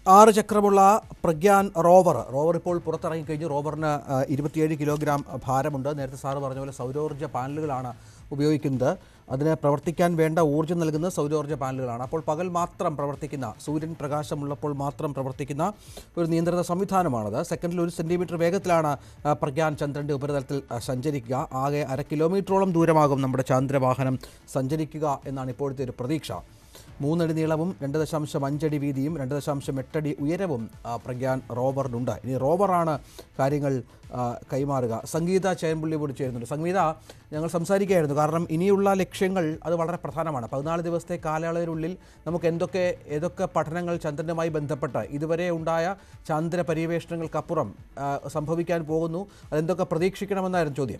ആറ് ചക്രമുള്ള Pragyan rover rover ഇപ്പോൾ പുറത്തിറങ്ങിക്കഴിഞ്ഞു റോവറിന് ആ, ഇരുപത്തിയേഴ് കിലോഗ്രാം ഭാരമുണ്ട് നേരത്തെ സാറ് പറഞ്ഞ പോലെ സൗരോർജ്ജ പാനലുകളാണ് ഉപയോഗിക്കുന്നത് അതിന് പ്രവർത്തിക്കാൻ വേണ്ട ഊർജ്ജം നൽകുന്നത് സൗരോർജ്ജ പാനലുകളാണ് അപ്പോൾ പകൽ മാത്രം പ്രവർത്തിക്കുന്ന സൂര്യൻ പ്രകാശമുള്ളപ്പോൾ മാത്രം പ്രവർത്തിക്കുന്ന ഒരു നിയന്ത്രിത സംവിധാനമാണത് സെക്കൻഡിൽ ഒരു സെൻറ്റിമീറ്റർ വേഗത്തിലാണ് ആ, പ്രഗ്യാൻ ചന്ദ്രൻ്റെ ഉപരിതലത്തിൽ ആ, സഞ്ചരിക്കുക ആകെ അര കിലോമീറ്ററോളം ദൂരമാകും നമ്മുടെ ചന്ദ്രവാഹനം സഞ്ചരിക്കുക എന്നാണ് ഇപ്പോഴത്തെ ഒരു പ്രതീക്ഷ മൂന്നടി നീളവും രണ്ട് ദശാംശം അഞ്ചടി വീതിയും രണ്ട് ദശാംശം എട്ടടി ഉയരവും ആ, പ്രഗ്യാൻ റോവറിനുണ്ട് ഇനി റോവറാണ് കാര്യങ്ങൾ ആ, കൈമാറുക സംഗീത ചേമ്പുള്ളി കൂടി ചേരുന്നുണ്ട് സംഗീത ഞങ്ങൾ സംസാരിക്കുകയായിരുന്നു കാരണം ഇനിയുള്ള ലക്ഷ്യങ്ങൾ അത് വളരെ പ്രധാനമാണ് പതിനാല് ദിവസത്തെ കാലയളവിനുള്ളിൽ നമുക്ക് എന്തൊക്കെ ഏതൊക്കെ പഠനങ്ങൾ ചന്ദ്രനുമായി ബന്ധപ്പെട്ട് ഇതുവരെ ഉണ്ടായ ചന്ദ്ര പര്യവേഷണങ്ങൾക്കപ്പുറം ആ, സംഭവിക്കാൻ പോകുന്നു അതെന്തൊക്കെ പ്രതീക്ഷിക്കണമെന്നായിരുന്നു ചോദ്യം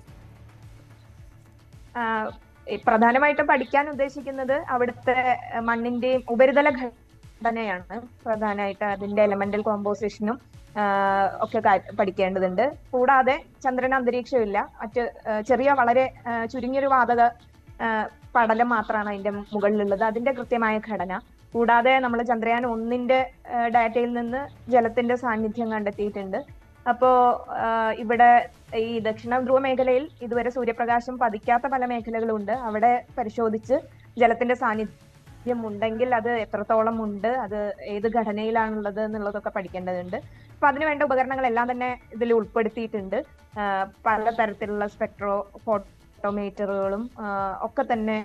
ആഹ് ഈ പ്രധാനമായിട്ടും പഠിക്കാൻ ഉദ്ദേശിക്കുന്നത് അവിടുത്തെ മണ്ണിന്റെയും ഉപരിതല ഘടനയാണ് പ്രധാനമായിട്ട് അതിന്റെ എലമെന്റൽ കോമ്പോസിഷനും ഒക്കെ കാ- പഠിക്കേണ്ടതുണ്ട് കൂടാതെ ചന്ദ്രന് അന്തരീക്ഷമില്ല മറ്റ് ആഹ് ചെറിയ വളരെ ആഹ് ചുരുങ്ങിയൊരു വാതക ആഹ് പടലം മാത്രമാണ് അതിന്റെ മുകളിലുള്ളത് അതിന്റെ കൃത്യമായ ഘടന കൂടാതെ നമ്മൾ ചന്ദ്രയാൻ ഒന്നിന്റെ ആഹ് ഡാറ്റയിൽ നിന്ന് ജലത്തിന്റെ സാന്നിധ്യം കണ്ടെത്തിയിട്ടുണ്ട് അപ്പോ ആഹ് ഇവിടെ ഈ ദക്ഷിണ ധ്രുവ മേഖലയിൽ ഇതുവരെ സൂര്യപ്രകാശം പതിക്കാത്ത പല മേഖലകളുണ്ട് അവിടെ പരിശോധിച്ച് ജലത്തിന്റെ സാന്നിധ്യം ഉണ്ടെങ്കിൽ അത് എത്രത്തോളം ഉണ്ട് അത് ഏത് ഘടനയിലാണുള്ളത് എന്നുള്ളതൊക്കെ പഠിക്കേണ്ടതുണ്ട് അപ്പൊ അതിനുവേണ്ട ഉപകരണങ്ങളെല്ലാം തന്നെ ഇതിൽ ഉൾപ്പെടുത്തിയിട്ടുണ്ട് ആഹ് പലതരത്തിലുള്ള സ്പെക്ട്രോ ഫോട്ടോമീറ്ററുകളും ഒക്കെ തന്നെ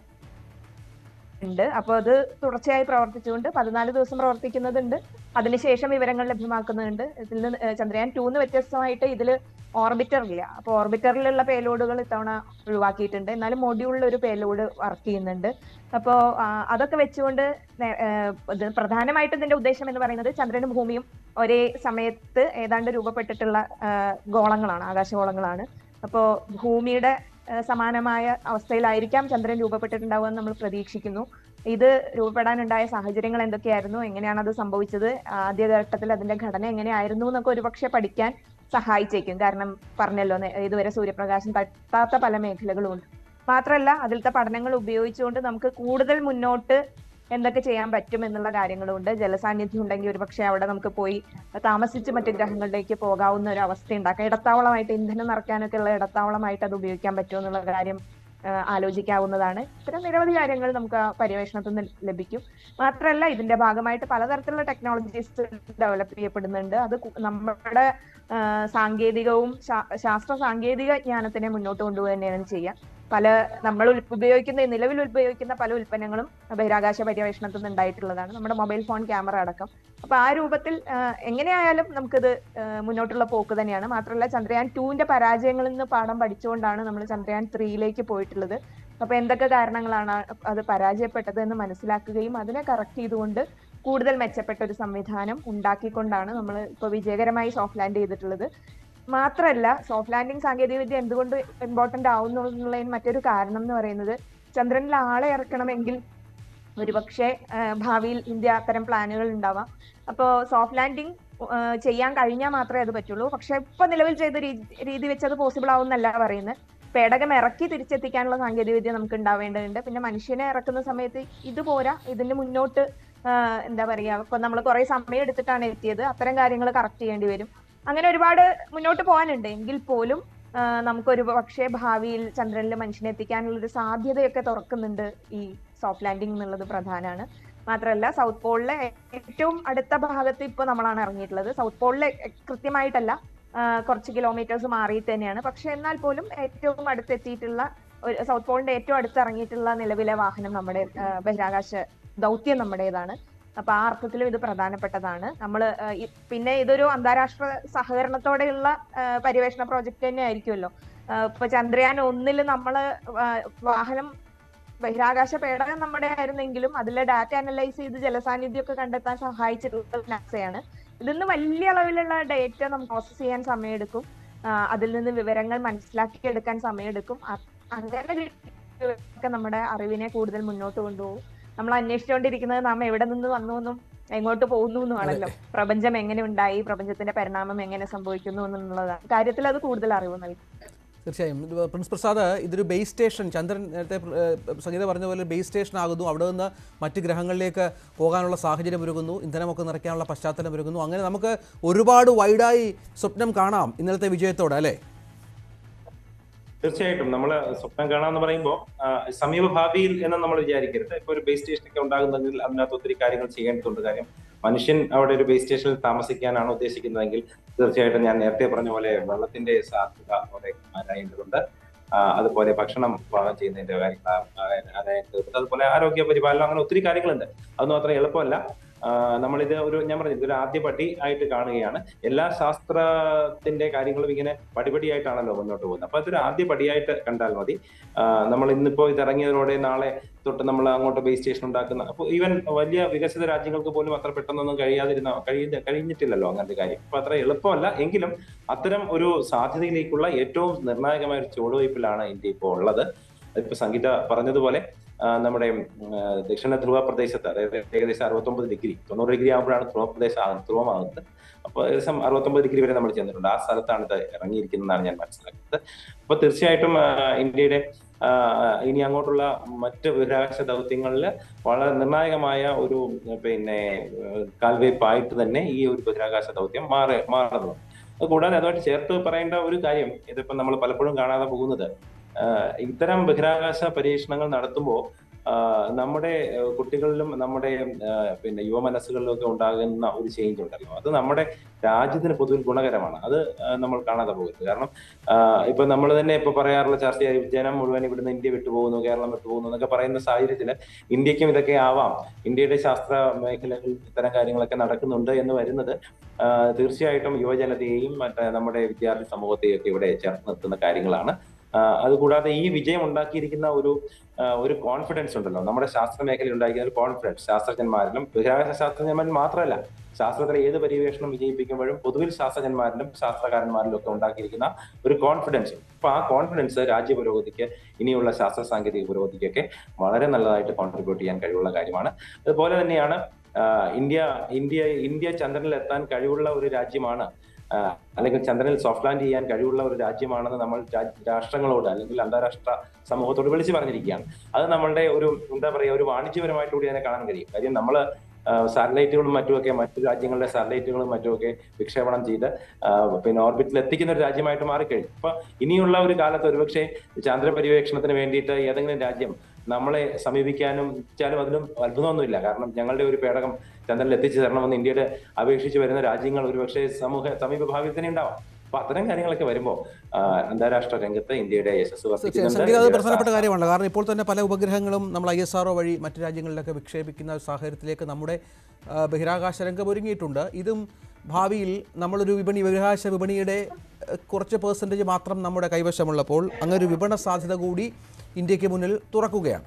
ഉണ്ട് അപ്പോൾ അത് തുടർച്ചയായി പ്രവർത്തിച്ചുകൊണ്ട് പതിനാല് ദിവസം പ്രവർത്തിക്കുന്നതുണ്ട് അതിനുശേഷം വിവരങ്ങൾ ലഭ്യമാക്കുന്നുണ്ട് ഇതിൽ നിന്ന് ഏഹ് ചന്ദ്രയാൻ ടൂന്ന് വ്യത്യസ്തമായിട്ട് ഇതിൽ ഓർബിറ്റർ ഇല്ല അപ്പോൾ ഓർബിറ്ററിലുള്ള പേലോഡുകൾ ഇത്തവണ ഒഴിവാക്കിയിട്ടുണ്ട് എന്നാലും മൊഡ്യൂളിൽ ഒരു പേലോഡ് വർക്ക് ചെയ്യുന്നുണ്ട് അപ്പോൾ അതൊക്കെ വെച്ചുകൊണ്ട് നേ- ഏഹ് ഇത് പ്രധാനമായിട്ടും ഇതിന്റെ ഉദ്ദേശം എന്ന് പറയുന്നത് ചന്ദ്രനും ഭൂമിയും ഒരേ സമയത്ത് ഏതാണ്ട് രൂപപ്പെട്ടിട്ടുള്ള ആഹ് ഗോളങ്ങളാണ് ആകാശഗോളങ്ങളാണ് അപ്പോൾ ഭൂമിയുടെ ഏഹ് സമാനമായ അവസ്ഥയിലായിരിക്കാം ചന്ദ്രൻ രൂപപ്പെട്ടിട്ടുണ്ടാവുക എന്ന് നമ്മൾ പ്രതീക്ഷിക്കുന്നു ഇത് രൂപപ്പെടാനുണ്ടായ സാഹചര്യങ്ങൾ എന്തൊക്കെയായിരുന്നു എങ്ങനെയാണ് അത് സംഭവിച്ചത് ആദ്യഘട്ടത്തിൽ അതിന്റെ ഘടന എങ്ങനെയായിരുന്നു എന്നൊക്കെ ഒരുപക്ഷെ പഠിക്കാൻ സഹായിച്ചേക്കും കാരണം പറഞ്ഞല്ലോ നേ- ഇതുവരെ സൂര്യപ്രകാശം തട്ടാത്ത പല മേഖലകളും ഉണ്ട് മാത്രമല്ല അതിലത്തെ പഠനങ്ങൾ ഉപയോഗിച്ചുകൊണ്ട് നമുക്ക് കൂടുതൽ മുന്നോട്ട് എന്തൊക്കെ ചെയ്യാൻ പറ്റും എന്നുള്ള കാര്യങ്ങളുണ്ട് ജലസാന്നിധ്യം ഉണ്ടെങ്കിൽ ഒരുപക്ഷെ അവിടെ നമുക്ക് പോയി താമസിച്ച് മറ്റു ഗ്രഹങ്ങളിലേക്ക് പോകാവുന്ന ഒരു അവസ്ഥ ഉണ്ടാക്കാം ഇടത്താവളമായിട്ട് ഇന്ധനം നിറയ്ക്കാനൊക്കെ ഉള്ള ഇടത്താവളമായിട്ട് അത് ഉപയോഗിക്കാൻ പറ്റുമോ എന്നുള്ള കാര്യം ആ, ആലോചിക്കാവുന്നതാണ് ഇത്തരം നിരവധി കാര്യങ്ങൾ നമുക്ക് ആ പര്യവേഷണത്തിൽ നിന്ന് ലഭിക്കും മാത്രമല്ല ഇതിന്റെ ഭാഗമായിട്ട് പലതരത്തിലുള്ള ടെക്നോളജീസ് ഡെവലപ്പ് ചെയ്യപ്പെടുന്നുണ്ട് അത് കു- നമ്മുടെ ആ, സാങ്കേതികവും ശാ- ശാസ്ത്ര സാങ്കേതിക ജ്ഞാനത്തിനെ മുന്നോട്ട് കൊണ്ടുപോവുക തന്നെയാണ് ചെയ്യുക പല നമ്മൾ ഉൽ- ഉപയോഗിക്കുന്ന നിലവിൽ ഉപയോഗിക്കുന്ന പല ഉൽപ്പന്നങ്ങളും ബഹിരാകാശ പര്യവേഷണത്തിൽ നിന്ന് ഉണ്ടായിട്ടുള്ളതാണ് നമ്മുടെ മൊബൈൽ ഫോൺ ക്യാമറ അടക്കം അപ്പൊ ആ രൂപത്തിൽ ആ, എങ്ങനെയായാലും നമുക്കിത് ആ, മുന്നോട്ടുള്ള പോക്ക് തന്നെയാണ് മാത്രമല്ല ചന്ദ്രയാൻ ടൂവിന്റെ പരാജയങ്ങളിൽ നിന്ന് പാഠം പഠിച്ചുകൊണ്ടാണ് നമ്മൾ ചന്ദ്രയാൻ ത്രീയിലേക്ക് പോയിട്ടുള്ളത് അപ്പൊ എന്തൊക്കെ കാരണങ്ങളാണ് അത് പരാജയപ്പെട്ടത് എന്ന് മനസ്സിലാക്കുകയും അതിനെ കറക്റ്റ് ചെയ്തുകൊണ്ട് കൂടുതൽ മെച്ചപ്പെട്ട ഒരു സംവിധാനം ഉണ്ടാക്കിക്കൊണ്ടാണ് നമ്മൾ ഇപ്പൊ വിജയകരമായി സോഫ്റ്റ് ലാൻഡ് ചെയ്തിട്ടുള്ളത് മാത്രമല്ല സോഫ്റ്റ് ലാൻഡിംഗ് സാങ്കേതികവിദ്യ എന്തുകൊണ്ട് ഇമ്പോർട്ടന്റ് ആവുന്നു എന്നുള്ളതിന് മറ്റൊരു കാരണം എന്ന് പറയുന്നത് ചന്ദ്രനിൽ ആളെ ഇറക്കണമെങ്കിൽ ഒരുപക്ഷെ ആ, ഭാവിയിൽ ഇന്ത്യ അത്തരം പ്ലാനുകൾ ഉണ്ടാവാം അപ്പോൾ സോഫ്റ്റ് ലാൻഡിംഗ് ചെയ്യാൻ കഴിഞ്ഞാൽ മാത്രമേ അത് പറ്റുള്ളൂ പക്ഷെ ഇപ്പൊ നിലവിൽ ചെയ്ത രീതി രീതി വെച്ച് അത് പോസിബിൾ ആവുന്നല്ല പറയുന്നത് പേടകം ഇറക്കി തിരിച്ചെത്തിക്കാനുള്ള സാങ്കേതികവിദ്യ നമുക്ക് ഉണ്ടാവേണ്ടതുണ്ട് പിന്നെ മനുഷ്യനെ ഇറക്കുന്ന സമയത്ത് ഇത് പോരാ ഇതിന് മുന്നോട്ട് ആ, എന്താ പറയാ ഇപ്പൊ നമ്മൾ കുറെ സമയം എടുത്തിട്ടാണ് എത്തിയത് അത്തരം കാര്യങ്ങൾ കറക്റ്റ് ചെയ്യേണ്ടി വരും അങ്ങനെ ഒരുപാട് മുന്നോട്ട് പോകാനുണ്ട് എങ്കിൽ പോലും ആ, നമുക്കൊരു പക്ഷേ ഭാവിയിൽ ചന്ദ്രനിൽ മനുഷ്യനെ എത്തിക്കാനുള്ള ഒരു സാധ്യതയൊക്കെ തുറക്കുന്നുണ്ട് ഈ സോഫ്റ്റ് ലാൻഡിംഗ് എന്നുള്ളത് പ്രധാനമാണ് മാത്രമല്ല സൗത്ത് പോളിലെ ഏറ്റവും അടുത്ത ഭാഗത്ത് ഇപ്പോൾ നമ്മളാണ് ഇറങ്ങിയിട്ടുള്ളത് സൗത്ത് പോളിലെ കൃത്യമായിട്ടല്ല ആ, കുറച്ച് കിലോമീറ്റേഴ്സ് മാറിയിട്ട് തന്നെയാണ് പക്ഷെ എന്നാൽ പോലും ഏറ്റവും അടുത്തെത്തിയിട്ടുള്ള ഒരു സൗത്ത് പോളിന്റെ ഏറ്റവും അടുത്ത് ഇറങ്ങിയിട്ടുള്ള നിലവിലെ വാഹനം നമ്മുടെ ആ, ബഹിരാകാശ ദൗത്യം നമ്മുടേതാണ് അപ്പൊ ആ അർത്ഥത്തിലും ഇത് പ്രധാനപ്പെട്ടതാണ് നമ്മൾ പിന്നെ ഇതൊരു അന്താരാഷ്ട്ര സഹകരണത്തോടെയുള്ള ആ, പര്യവേഷണ പ്രോജക്റ്റ് തന്നെ ആയിരിക്കുമല്ലോ ആ, ഇപ്പൊ ചന്ദ്രയാൻ ഒന്നിൽ നമ്മള് ആ, വാഹനം ബഹിരാകാശ പേടകം നമ്മുടെ ആയിരുന്നെങ്കിലും അതിലെ ഡാറ്റ അനലൈസ് ചെയ്ത് ജലസാന്നിധ്യം ഒക്കെ കണ്ടെത്താൻ സഹായിച്ചിട്ടുള്ളത് നാസയാണ് ഇതിൽ നിന്ന് വലിയ അളവിലുള്ള ഡേറ്റ നമുക്ക് പ്രോസസ് ചെയ്യാൻ സമയമെടുക്കും ആ, അതിൽ നിന്ന് വിവരങ്ങൾ മനസ്സിലാക്കി എടുക്കാൻ സമയമെടുക്കും അ- അങ്ങനെ ഒക്കെ നമ്മുടെ അറിവിനെ കൂടുതൽ മുന്നോട്ട് കൊണ്ടുപോകും നമ്മൾ അന്വേഷിച്ചുകൊണ്ടിരിക്കുന്നത് നാം എവിടെ നിന്ന് വന്നു എന്നും എങ്ങോട്ട് പോകുന്നു എന്നുമാണല്ലോ പ്രപഞ്ചം എങ്ങനെ ഉണ്ടായി പ്രപഞ്ചത്തിന്റെ പരിണാമം എങ്ങനെ സംഭവിക്കുന്നു എന്നുള്ളതാണ് കാര്യത്തിൽ അത് കൂടുതൽ അറിവ് നൽകും തീർച്ചയായും ഇത് പ്രിൻസ് പ്രസാദ് ഇതൊരു ബേസ് സ്റ്റേഷൻ ചന്ദ്രൻ നേരത്തെ ഏഹ്, സംഗീത പറഞ്ഞ പോലെ ബേസ് സ്റ്റേഷൻ ആകുന്നു അവിടെ നിന്ന് മറ്റ് ഗ്രഹങ്ങളിലേക്ക് പോകാനുള്ള സാഹചര്യം ഒരുങ്ങുന്നു ഇന്ധനമൊക്കെ നിറയ്ക്കാനുള്ള പശ്ചാത്തലം ഒരുങ്ങുന്നു അങ്ങനെ നമുക്ക് ഒരുപാട് വൈഡായി സ്വപ്നം കാണാം ഇന്നലത്തെ വിജയത്തോടെ അല്ലേ തീർച്ചയായിട്ടും നമ്മൾ സ്വപ്നം കാണാന്ന് പറയുമ്പോൾ സമീപ ഭാവിയിൽ എന്ന് നമ്മൾ വിചാരിക്കരുത് ഇപ്പൊ ഒരു ബേസ് സ്റ്റേഷൻ ഒക്കെ ഉണ്ടാകുന്നെങ്കിൽ അതിനകത്ത് ഒത്തിരി കാര്യങ്ങൾ ചെയ്യേണ്ടതുണ്ട് കാര്യം മനുഷ്യൻ അവിടെ ഒരു ബേസ് സ്റ്റേഷനിൽ താമസിക്കാനാണ് ഉദ്ദേശിക്കുന്നതെങ്കിൽ തീർച്ചയായിട്ടും ഞാൻ നേരത്തെ പറഞ്ഞ പോലെ വെള്ളത്തിന്റെ സാധ്യത അവിടെ ആരായേണ്ടതുണ്ട് ആ, അതുപോലെ ഭക്ഷണം പാകം ചെയ്യുന്നതിന്റെ കാര്യങ്ങൾ ആരായേണ്ടതുണ്ട് അതുപോലെ ആരോഗ്യ പരിപാലനം അങ്ങനെ ഒത്തിരി കാര്യങ്ങളുണ്ട് അതൊന്നും അത്ര എളുപ്പമല്ല ആ, നമ്മളിത് ഒരു ഞാൻ പറഞ്ഞു ഇതൊരു ആദ്യ പടി ആയിട്ട് കാണുകയാണ് എല്ലാ ശാസ്ത്രത്തിന്റെ കാര്യങ്ങളും ഇങ്ങനെ പടിപടിയായിട്ടാണല്ലോ മുന്നോട്ട് പോകുന്നത് അപ്പൊ അതൊരു ആദ്യ പടിയായിട്ട് കണ്ടാൽ മതി ആ, നമ്മൾ ഇന്നിപ്പോ ഇത് ഇറങ്ങിയതോടെ നാളെ തൊട്ട് നമ്മൾ അങ്ങോട്ട് ബേസ് സ്റ്റേഷൻ ഉണ്ടാക്കുന്ന അപ്പോൾ ഈവൻ വലിയ വികസിത രാജ്യങ്ങൾക്ക് പോലും അത്ര പെട്ടെന്നൊന്നും കഴിയാതിരുന്ന കഴിയ കഴിഞ്ഞിട്ടില്ലല്ലോ അങ്ങനത്തെ കാര്യം അപ്പൊ അത്ര എളുപ്പമല്ല എങ്കിലും അത്തരം ഒരു സാധ്യതയിലേക്കുള്ള ഏറ്റവും നിർണായകമായ ഒരു ചുവടുവയ്പിലാണ് ഇന്ത്യ ഇപ്പോൾ ഉള്ളത് ഇപ്പൊ സംഗീത പറഞ്ഞതുപോലെ ആ, നമ്മുടെ ഉം, ആ, ദക്ഷിണ ധ്രുവ പ്രദേശത്ത് അതായത് ഏകദേശം അറുപത്തൊമ്പത് ഡിഗ്രി തൊണ്ണൂറ് ഡിഗ്രി ആകുമ്പോഴാണ് ധ്രുവ പ്രദേശം ആകുന്നത് ധ്രുവമാകുന്നത് അപ്പോൾ ഏകദേശം അറുപത്തൊമ്പത് ഡിഗ്രി വരെ നമ്മൾ ചെന്നിട്ടുണ്ട് ആ സ്ഥലത്താണ് ഇത് ഇറങ്ങിയിരിക്കുന്നതാണ് ഞാൻ മനസ്സിലാക്കുന്നത് അപ്പൊ തീർച്ചയായിട്ടും ആ, ഇന്ത്യയുടെ ആ, ഇനി അങ്ങോട്ടുള്ള മറ്റ് ബഹിരാകാശ ദൗത്യങ്ങളിൽ വളരെ നിർണായകമായ ഒരു പിന്നെ ഏഹ്, കാൽവയ്പായിട്ട് തന്നെ ഈ ഒരു ബഹിരാകാശ ദൗത്യം മാറി മാറുന്നു അത് കൂടാതെ അതുമായിട്ട് ചേർത്ത് പറയേണ്ട ഒരു കാര്യം ഇതിപ്പോ നമ്മൾ പലപ്പോഴും കാണാതെ പോകുന്നത് ആഹ് ഇത്തരം ബഹിരാകാശ പരീക്ഷണങ്ങൾ നടത്തുമ്പോൾ നമ്മുടെ ഏഹ് കുട്ടികളിലും നമ്മുടെ ആഹ് പിന്നെ യുവമനസ്സുകളിലും ഒക്കെ ഉണ്ടാകുന്ന ഒരു ചേഞ്ച് ഉണ്ടല്ലോ അത് നമ്മുടെ രാജ്യത്തിന് പൊതുവിൽ ഗുണകരമാണ് അത് ആഹ് നമ്മൾ കാണാതെ പോകരുത് കാരണം ആഹ് ഇപ്പൊ നമ്മൾ തന്നെ ഇപ്പൊ പറയാറുള്ള ചർച്ചയായി ജനം മുഴുവൻ ഇവിടുന്ന് ഇന്ത്യ വിട്ടുപോകുന്നു കേരളം വിട്ടുപോകുന്നു എന്നൊക്കെ പറയുന്ന സാഹചര്യത്തിൽ ഇന്ത്യക്കും ഇതൊക്കെ ആവാം ഇന്ത്യയുടെ ശാസ്ത്ര മേഖലകളിൽ ഇത്തരം കാര്യങ്ങളൊക്കെ നടക്കുന്നുണ്ട് എന്ന് വരുന്നത് ആഹ് തീർച്ചയായിട്ടും യുവജനതയെയും മറ്റേ നമ്മുടെ വിദ്യാർത്ഥി സമൂഹത്തെയും ഒക്കെ ഇവിടെ ചേർത്ത് നിർത്തുന്ന കാര്യങ്ങളാണ് ആഹ് അതുകൂടാതെ ഈ വിജയം ഉണ്ടാക്കിയിരിക്കുന്ന ഒരു ആഹ് ഒരു കോൺഫിഡൻസ് ഉണ്ടല്ലോ നമ്മുടെ ശാസ്ത്ര മേഖലയിൽ ഉണ്ടാക്കിയ ഒരു കോൺഫിഡൻസ് ശാസ്ത്രജ്ഞന്മാരിലും ബഹിരാകാശ ശാസ്ത്രജ്ഞന്മാരിലും മാത്രമല്ല ശാസ്ത്രത്തിലെ ഏത് പര്യവേഷണം വിജയിപ്പിക്കുമ്പോഴും പൊതുവിൽ ശാസ്ത്രജ്ഞന്മാരിലും ശാസ്ത്രകാരന്മാരിലും ഒക്കെ ഉണ്ടാക്കിയിരിക്കുന്ന ഒരു കോൺഫിഡൻസ് അപ്പൊ ആ കോൺഫിഡൻസ് രാജ്യ പുരോഗതിക്ക് ഇനിയുള്ള ശാസ്ത്ര സാങ്കേതിക പുരോഗതിക്കൊക്കെ വളരെ നല്ലതായിട്ട് കോൺട്രിബ്യൂട്ട് ചെയ്യാൻ കഴിവുള്ള കാര്യമാണ് അതുപോലെ തന്നെയാണ് ആഹ് ഇന്ത്യ ഇന്ത്യ ഇന്ത്യ ചന്ദ്രനിൽ എത്താൻ കഴിവുള്ള ഒരു രാജ്യമാണ് ആഹ് അല്ലെങ്കിൽ ചന്ദ്രനിൽ സോഫ്റ്റ് ലാൻഡ് ചെയ്യാൻ കഴിവുള്ള ഒരു രാജ്യമാണെന്ന് നമ്മൾ രാ- രാഷ്ട്രങ്ങളോട് അല്ലെങ്കിൽ അന്താരാഷ്ട്ര സമൂഹത്തോട് വിളിച്ചു പറഞ്ഞിരിക്കുകയാണ് അത് നമ്മളുടെ ഒരു എന്താ പറയുക ഒരു വാണിജ്യപരമായിട്ട് കൂടി അതിനെ കാണാൻ കഴിയും കാര്യം നമ്മൾ സാറ്റലൈറ്റുകളും മറ്റുമൊക്കെ മറ്റു രാജ്യങ്ങളുടെ സാറ്റലൈറ്റുകളും മറ്റുമൊക്കെ വിക്ഷേപണം ചെയ്ത് ആഹ് പിന്നെ ഓർബിറ്റിൽ എത്തിക്കുന്ന ഒരു രാജ്യമായിട്ട് മാറിക്കഴിഞ്ഞു അപ്പൊ ഇനിയുള്ള ഒരു കാലത്ത് ഒരുപക്ഷെ ചന്ദ്ര പര്യവേക്ഷണത്തിന് വേണ്ടിയിട്ട് ഏതെങ്കിലും രാജ്യം നമ്മളെ സമീപിക്കാനും വെച്ചാലും അതിലും അത്ഭുതമൊന്നുമില്ല കാരണം ഞങ്ങളുടെ ഒരു പേടകം ചന്ദ്രനിൽ എത്തിച്ചു തരണമെന്ന് ഇന്ത്യയുടെ അപേക്ഷിച്ച് വരുന്ന രാജ്യങ്ങൾ ഒരുപക്ഷെ സമൂഹ സമീപ ഭാവിയിൽ തന്നെ ഉണ്ടാവാം അപ്പൊ അത്തരം കാര്യങ്ങളൊക്കെ വരുമ്പോൾ അന്താരാഷ്ട്ര രംഗത്ത് ഇന്ത്യയുടെ യശസ് തീർച്ചയായും വർദ്ധിക്കുന്നുണ്ട് സംഗീത അത് ഇന്ത്യയുടെ പ്രധാനപ്പെട്ട കാര്യമാണ് കാരണം ഇപ്പോൾ തന്നെ പല ഉപഗ്രഹങ്ങളും നമ്മൾ ഐ എസ് ആർഒ വഴി മറ്റ് രാജ്യങ്ങളിലൊക്കെ വിക്ഷേപിക്കുന്ന ഒരു സാഹചര്യത്തിലേക്ക് നമ്മുടെ ആ, ബഹിരാകാശ രംഗം ഒരുങ്ങിയിട്ടുണ്ട് ഇതും ഭാവിയിൽ നമ്മളൊരു വിപണി ബഹിരാകാശ വിപണിയുടെ ആ, കുറച്ച് പേഴ്സൻറ്റേജ് മാത്രം നമ്മുടെ കൈവശമുള്ളപ്പോൾ അങ്ങനെ ഒരു വിപണ സാധ്യത കൂടി ഇന്ത്യക്ക് മുന്നിൽ തുറക്കുകയാണ്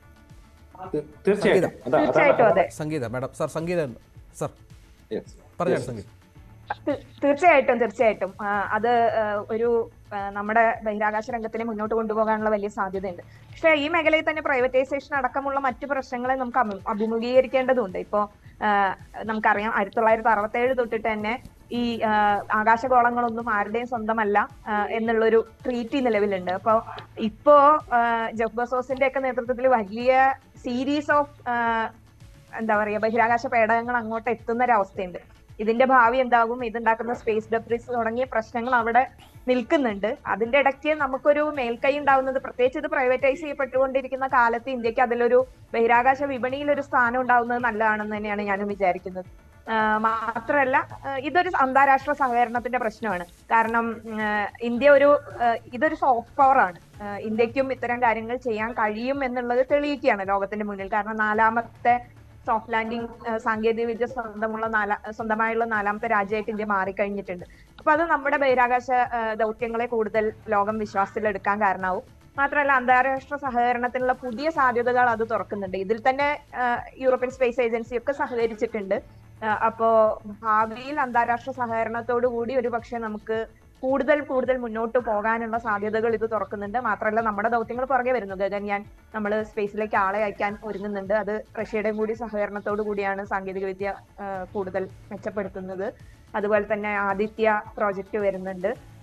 തീ- തീർച്ചയായിട്ടും അതാ- അതാണ് തീർച്ചയായിട്ടും അതെ Sangeetha madam sir Sangeetha sir Yes. പറഞ്ഞാണ് സംഗീത തീ- തീർച്ചയായിട്ടും തീർച്ചയായിട്ടും ആ, അത് ആ, ഒരു ആ, നമ്മുടെ ബഹിരാകാശ രംഗത്തിനെ മുന്നോട്ട് കൊണ്ടുപോകാനുള്ള വലിയ സാധ്യതയുണ്ട് പക്ഷെ ഈ മേഖലയിൽ തന്നെ പ്രൈവറ്റൈസേഷൻ അടക്കമുള്ള മറ്റു പ്രശ്നങ്ങളെ നമുക്ക് അഭി- അഭിമുഖീകരിക്കേണ്ടതുണ്ട് ഇപ്പോ ആ, നമുക്കറിയാം ആയിരത്തി തൊള്ളായിരത്തി അറുപത്തി ഏഴ് തൊട്ടിട്ട് തന്നെ ഈ ആ, ആകാശഗോളങ്ങളൊന്നും ആരുടെയും സ്വന്തമല്ല ആ, എന്നുള്ളൊരു ട്രീറ്റി നിലവിലുണ്ട് അപ്പോ ഇപ്പോ ആ, ജെഫ് ബസോസിന്റെ ഒക്കെ നേതൃത്വത്തിൽ വലിയ സീരീസ് ഓഫ് എന്താ പറയാ ബഹിരാകാശ പേടകങ്ങൾ അങ്ങോട്ട് എത്തുന്ന ഒരു അവസ്ഥയുണ്ട് ഇതിന്റെ ഭാവി എന്താകും ഇതുണ്ടാക്കുന്ന സ്പേസ് ഡെബ്രിസ് തുടങ്ങിയ പ്രശ്നങ്ങൾ അവിടെ നിൽക്കുന്നുണ്ട് അതിന്റെ ഇടയ്ക്ക് നമുക്കൊരു മേൽക്കൈ ഉണ്ടാവുന്നത് പ്രത്യേകിച്ച് ഇത് പ്രൈവറ്റൈസ് ചെയ്യപ്പെട്ടുകൊണ്ടിരിക്കുന്ന കാലത്ത് ഇന്ത്യക്ക് അതിലൊരു ബഹിരാകാശ വിപണിയിൽ ഒരു സ്ഥാനം ഉണ്ടാവുന്നത് നല്ലതാണെന്ന് തന്നെയാണ് ഞാനും വിചാരിക്കുന്നത് ആഹ് മാത്രമല്ല ആഹ് ഇതൊരു അന്താരാഷ്ട്ര സഹകരണത്തിന്റെ പ്രശ്നമാണ് കാരണം ആഹ് ഇന്ത്യ ഒരു ആഹ് ഇതൊരു സോഫ്റ്റ് പവർ ആണ് ആഹ് ഇന്ത്യക്കും ഇത്തരം കാര്യങ്ങൾ ചെയ്യാൻ കഴിയും എന്നുള്ളത് തെളിയിക്കുകയാണ് ലോകത്തിന്റെ മുന്നിൽ കാരണം നാലാമത്തെ സോഫ്റ്റ് ലാൻഡിംഗ് സാങ്കേതിക വിദ്യ സ്വന്തമുള്ള നാലാ സ്വന്തമായുള്ള നാലാമത്തെ രാജ്യമായിട്ട് ഇന്ത്യ മാറിക്കഴിഞ്ഞിട്ടുണ്ട് അപ്പൊ അത് നമ്മുടെ ബഹിരാകാശ ആഹ് ദൗത്യങ്ങളെ കൂടുതൽ ലോകം വിശ്വാസത്തിലെടുക്കാൻ കാരണമാവും മാത്രമല്ല അന്താരാഷ്ട്ര സഹകരണത്തിനുള്ള പുതിയ സാധ്യതകൾ അത് തുറക്കുന്നുണ്ട് ഇതിൽ തന്നെ ആഹ് യൂറോപ്യൻ സ്പേസ് ഏജൻസി ഒക്കെ സഹകരിച്ചിട്ടുണ്ട് ആഹ് അപ്പോ ഭാവിയിൽ അന്താരാഷ്ട്ര സഹകരണത്തോടു കൂടി ഒരു പക്ഷേ നമുക്ക് കൂടുതൽ കൂടുതൽ മുന്നോട്ട് പോകാനുള്ള സാധ്യതകൾ ഇത് തുറക്കുന്നുണ്ട് മാത്രമല്ല നമ്മുടെ ദൗത്യങ്ങൾ പുറകെ വരുന്നു ഗഗൻയാൻ നമ്മൾ സ്പേസിലേക്ക് ആളെ അയക്കാൻ ഒരുങ്ങുന്നുണ്ട് അത് റഷ്യയുടെയും കൂടി സഹകരണത്തോടു കൂടിയാണ് സാങ്കേതിക വിദ്യ ആഹ് കൂടുതൽ മെച്ചപ്പെടുത്തുന്നത് അതുപോലെ തന്നെ ആദിത്യ പ്രോജക്റ്റ് വരുന്നുണ്ട്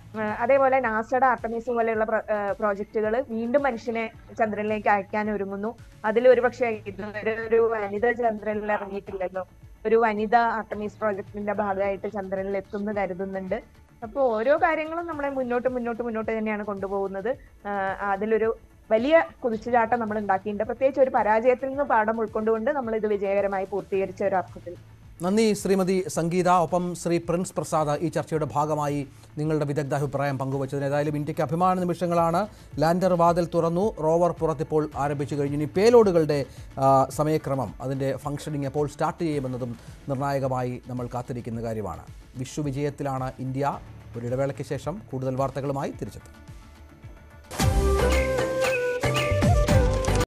ആ, അതേപോലെ നാസയുടെ ആർട്ടമീസ് പോലെയുള്ള പ്രോജക്റ്റുകൾ വീണ്ടും മനുഷ്യനെ ചന്ദ്രനിലേക്ക് അയക്കാൻ ഒരുങ്ങുന്നു അതിൽ ഒരുപക്ഷെ ഇതുവരെ ഒരു വനിത ചന്ദ്രനിൽ ഇറങ്ങിയിട്ടില്ലല്ലോ ഒരു വനിത ആർട്ടമീസ് പ്രോജക്ടിന്റെ ഭാഗമായിട്ട് ചന്ദ്രനിൽ എത്തുമെന്ന് കരുതുന്നുണ്ട് അപ്പോൾ ഓരോ കാര്യങ്ങളും നമ്മളെ മുന്നോട്ട് മുന്നോട്ട് മുന്നോട്ട് തന്നെയാണ് കൊണ്ടുപോകുന്നത് ആ, അതിലൊരു വലിയ കുതിച്ചുചാട്ടം നമ്മൾ ഉണ്ടാക്കിയിട്ടുണ്ട് പ്രത്യേകിച്ച് ഒരു പരാജയത്തിൽ നിന്ന് പാഠം ഉൾക്കൊണ്ടുകൊണ്ട് നമ്മൾ ഇത് വിജയകരമായി പൂർത്തീകരിച്ച ഒരു അർത്ഥത്തിൽ നന്ദി ശ്രീമതി സംഗീത ഒപ്പം ശ്രീ പ്രിൻസ് പ്രസാദ് ഈ ചർച്ചയുടെ ഭാഗമായി നിങ്ങളുടെ വിദഗ്ധ അഭിപ്രായം പങ്കുവച്ചതിന് ഏതായാലും ഇന്ത്യക്ക് അഭിമാന നിമിഷങ്ങളാണ് ലാൻഡർ വാതിൽ തുറന്നു റോവർ പുറത്തിപ്പോൾ ആരംഭിച്ചു കഴിഞ്ഞു ഇനി പേലോഡുകളുടെ ആ, സമയക്രമം അതിൻ്റെ ഫംഗ്ഷനിങ് എപ്പോൾ സ്റ്റാർട്ട് ചെയ്യുമെന്നതും നിർണായകമായി നമ്മൾ കാത്തിരിക്കുന്ന കാര്യമാണ് വിശ്വവിജയത്തിലാണ് ഇന്ത്യ ഒരു ഇടവേളയ്ക്ക് ശേഷം കൂടുതൽ വാർത്തകളുമായി തിരിച്ചെത്തും